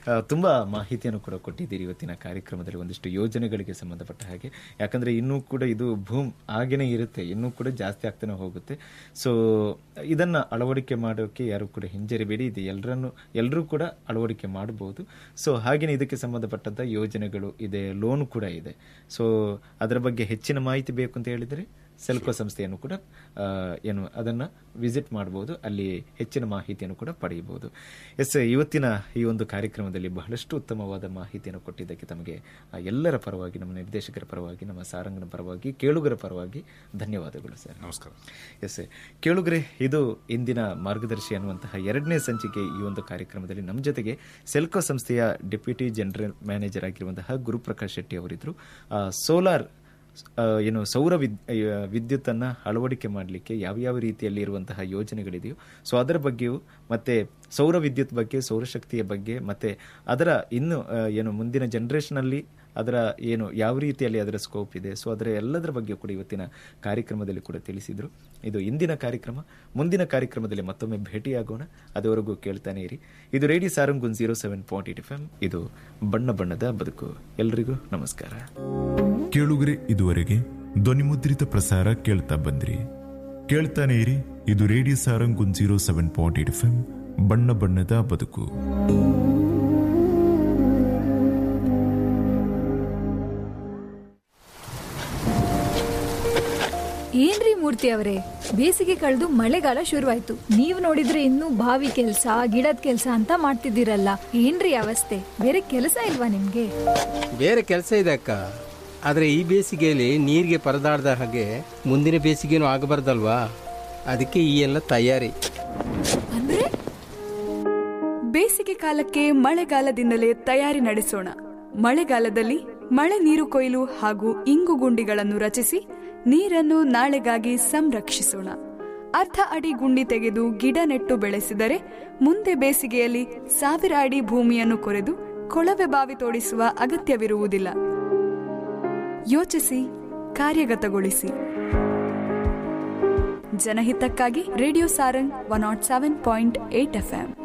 ಆ, ತುಂಬಾ ಮಾಹಿತಿಯನ್ನು ಕೂಡ ಕೊಟ್ಟಿದ್ದೀರಿ ಇವತ್ತಿನ ಕಾರ್ಯಕ್ರಮದಲ್ಲಿ ಒಂದಿಷ್ಟು ಯೋಜನೆಗಳಿಗೆ ಸಂಬಂಧಪಟ್ಟ ಹಾಗೆ ಯಾಕಂದ್ರೆ ಇನ್ನೂ ಕೂಡ ಇದು ಭೂಮ್ ಹಾಗೇನೆ ಇರುತ್ತೆ ಇನ್ನೂ ಕೂಡ ಜಾಸ್ತಿ ಆಗ್ತಾನೆ ಹೋಗುತ್ತೆ ಸೊ ಇದನ್ನ ಅಳವಡಿಕೆ ಮಾಡೋಕೆ ಯಾರು ಕೂಡ ಹಿಂಜರಿಬೇಡಿ ಇದು ಎಲ್ಲರನ್ನು ಎಲ್ಲರೂ ಕೂಡ ಅಳವಡಿಕೆ ಮಾಡಬಹುದು ಸೊ ಹಾಗೇನೆ ಇದಕ್ಕೆ ಸಂಬಂಧಪಟ್ಟಂತ ಯೋಜನೆಗಳು ಇದೆ ಲೋನ್ ಕೂಡ ಇದೆ ಸೊ ಅದರ ಬಗ್ಗೆ ಹೆಚ್ಚಿನ ಮಾಹಿತಿ ಬೇಕು ಅಂತ ಹೇಳಿದ್ರೆ ಸೆಲ್ಕೋ ಸಂಸ್ಥೆಯನ್ನು ಕೂಡ ಆ, ಏನು ಅದನ್ನ ವಿಸಿಟ್ ಮಾಡಬಹುದು ಅಲ್ಲಿ ಹೆಚ್ಚಿನ ಮಾಹಿತಿಯನ್ನು ಕೂಡ ಪಡೆಯಬಹುದು ಎಸ್ ಇವತ್ತಿನ ಈ ಒಂದು ಕಾರ್ಯಕ್ರಮದಲ್ಲಿ ಬಹಳಷ್ಟು ಉತ್ತಮವಾದ ಮಾಹಿತಿಯನ್ನು ಕೊಟ್ಟಿದ್ದಕ್ಕೆ ತಮಗೆ ಆ, ಎಲ್ಲರ ಪರವಾಗಿ ನಮ್ಮ ನಿರ್ದೇಶಕರ ಪರವಾಗಿ ನಮ್ಮ ಸಾರಂಗನ ಪರವಾಗಿ ಕೇಳುಗರ ಪರವಾಗಿ ಧನ್ಯವಾದಗಳು ಸರ್ ನಮಸ್ಕಾರ ಎಸ್ ಕೇಳುಗರೆ ಇದು ಇಂದಿನ ಮಾರ್ಗದರ್ಶಿ ಅನ್ನುವಂತಹ ಎರಡನೇ ಸಂಚಿಕೆ ಈ ಒಂದು ಕಾರ್ಯಕ್ರಮದಲ್ಲಿ ನಮ್ಮ ಜೊತೆಗೆ ಸೆಲ್ಕೋ ಸಂಸ್ಥೆಯ ಡೆಪ್ಯೂಟಿ ಜನರಲ್ ಮ್ಯಾನೇಜರ್ ಆಗಿರುವಂತಹ ಗುರುಪ್ರಕಾಶ್ ಶೆಟ್ಟಿ ಅವರಿದ್ರು ಸೋಲಾರ್ ಆ, ಏನು ಸೌರ ವಿದ್ ಆ, ವಿದ್ಯುತ್ತನ್ನ ಅಳವಡಿಕೆ ಮಾಡಲಿಕ್ಕೆ ಯಾವ್ಯಾವ ರೀತಿಯಲ್ಲಿ ಇರುವಂತಹ ಯೋಜನೆಗಳಿದೆಯೋ ಸೊ ಅದರ ಬಗ್ಗೆಯೂ ಮತ್ತೆ ಸೌರ ವಿದ್ಯುತ್ ಬಗ್ಗೆ ಸೌರಶಕ್ತಿಯ ಬಗ್ಗೆ ಮತ್ತೆ ಅದರ ಇನ್ನು ಆ, ಏನು ಮುಂದಿನ ಜನರೇಷನ್ ಅಲ್ಲಿ ಅದರ ಏನು ಯಾವ ರೀತಿಯಲ್ಲಿ ಅದರ ಸ್ಕೋಪ್ ಇದೆ ಸೊ ಅದರ ಎಲ್ಲದರ ಬಗ್ಗೆ ಕೂಡ ಇವತ್ತಿನ ಕಾರ್ಯಕ್ರಮದಲ್ಲಿ ಕೂಡ ತಿಳಿಸಿದ್ರು ಇದು ಇಂದಿನ ಕಾರ್ಯಕ್ರಮ ಮುಂದಿನ ಕಾರ್ಯಕ್ರಮದಲ್ಲಿ ಮತ್ತೊಮ್ಮೆ ಭೇಟಿಯಾಗೋಣ ಅದುವರೆಗೂ ಕೇಳ್ತಾನೆ ಇರಿ ಇದು radio Sarang zero seven point eight F M ಇದು ಬಣ್ಣ ಬಣ್ಣದ ಬದುಕು ಎಲ್ರಿಗೂ ನಮಸ್ಕಾರ ಕೇಳುಗರೆ ಇದುವರೆಗೆ ಧ್ವನಿಮುದ್ರಿತ ಪ್ರಸಾರ ಕೇಳ್ತಾ ಬಂದ್ರಿ ಕೇಳ್ತಾನೆ ಇರಿ ಇದು radio Sarang zero seven point eight F M ಬಣ್ಣ ಬಣ್ಣದ ಬದುಕು ಏನ್ರಿ ಮೂರ್ತಿ ಅವರೇ ಬೇಸಿಗೆ ಕಳೆದು ಮಳೆಗಾಲ ಶುರುವಾಯ್ತು ನೀವ್ ನೋಡಿದ್ರೆ ಇನ್ನೂ ಬಾವಿ ಕೆಲ್ಸ ಗಿಡದ ಕೆಲ್ಸ ಅಂತ ಮಾಡ್ತಿದ್ದೀರಲ್ಲ ಏನ್ರಿ ಅವಸ್ಥೆ ಬೇರೆ ಕೆಲಸ ಇಲ್ವಾ ನಿಮ್ಗೆ ಬೇರೆ ಕೆಲಸ ಇದೆ ಅಕ್ಕ ಆದರೆ ಈ ಬೇಸಿಗೆಯಲ್ಲಿ ನೀರಿಗೆ ಪರದಾಡ್ದ ಹಾಗೆ ಮುಂದಿನ ಬೇಸಿಗೆನೂ ಆಗಬಾರ್ದಲ್ವಾ ಅದಕ್ಕೆ ಈ ಎಲ್ಲ ತಯಾರಿ ಅಂದ್ರೆ ಬೇಸಿಗೆ ಕಾಲಕ್ಕೆ ಮಳೆಗಾಲದಿಂದಲೇ ತಯಾರಿ ನಡೆಸೋಣ ಮಳೆಗಾಲದಲ್ಲಿ ಮಳೆ ನೀರು ಕೊಯ್ಲು ಹಾಗೂ ಇಂಗು ಗುಂಡಿಗಳನ್ನು ರಚಿಸಿ ನೀರನ್ನು ನಾಳೆಗಾಗಿ ಸಂರಕ್ಷಿಸೋಣ ಅರ್ಧ ಅಡಿ ಗುಂಡಿ ತೆಗೆದು ಗಿಡ ನೆಟ್ಟು ಬೆಳೆಸಿದರೆ ಮುಂದೆ ಬೇಸಿಗೆಯಲ್ಲಿ ಸಾವಿರ ಅಡಿ ಭೂಮಿಯನ್ನು ಕೊರೆದು ಕೊಳವೆ ಬಾವಿ ತೋಡಿಸುವ ಅಗತ್ಯವಿರುವುದಿಲ್ಲ ಯೋಚಿಸಿ ಕಾರ್ಯಗತಗೊಳಿಸಿ ಜನಹಿತಕ್ಕಾಗಿ radio Sarang one naught seven point eight FM